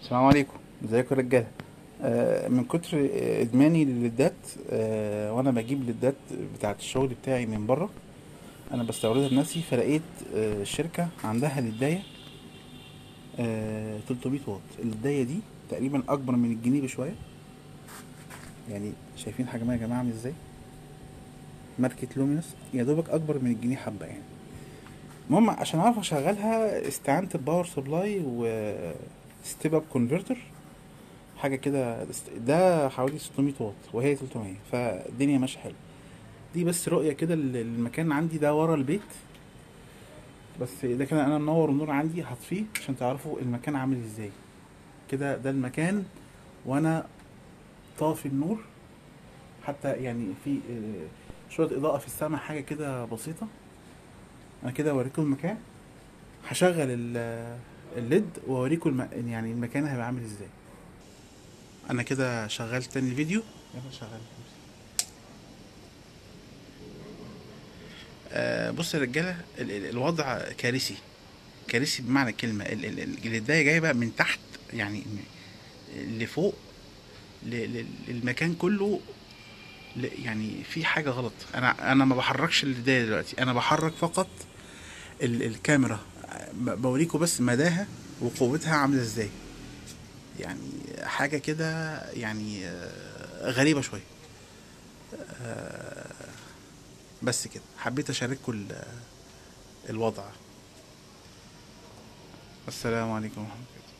السلام عليكم ازيكم يا رجاله آه من كتر ادماني للليدات آه وانا بجيب الليدات بتاعه الشغل بتاعي من بره انا بستوردها لنفسي فلقيت آه الشركه عندها لدايه آه 300 واط اللدايه دي تقريبا اكبر من الجنيه بشويه يعني شايفين حجمها يا جماعه عامل ازاي ماركه لومينوس يا دوبك اكبر من الجنيه حبه يعني المهم عشان اعرف اشغلها استعنت بباور سبلاي و ستيب اب كونفرتر حاجه كده ده حوالي 600 واط وهي 300 فالدنيا ماشيه حلو دي بس رؤيه كده للمكان عندي ده ورا البيت بس ده كده انا منور النور عندي هطفيه عشان تعرفوا المكان عامل ازاي كده ده المكان وانا طافي النور حتى يعني في آه، شويه اضاءه في السماء حاجه كده بسيطه انا كده اوريكم المكان هشغل ال- الليد واوريكم الم... يعني المكان هيبقى عامل ازاي انا كده شغلت تاني الفيديو يلا شغل آه بص يا رجاله ال- ال- الوضع كارثي كارثي بمعنى الكلمه ال- ال- ال- الليدايه جايبه من تحت يعني م- لفوق ل- ل- للمكان كله ل- يعني في حاجه غلط انا انا ما بحركش الليدايه دلوقتي انا بحرك فقط ال- الكاميرا ب- بوريكم بس مداها وقوتها عامله ازاي يعني حاجه كده يعني آه، غريبه شويه آه، بس كده حبيت اشارككم ال- الوضع السلام عليكم ورحمه الله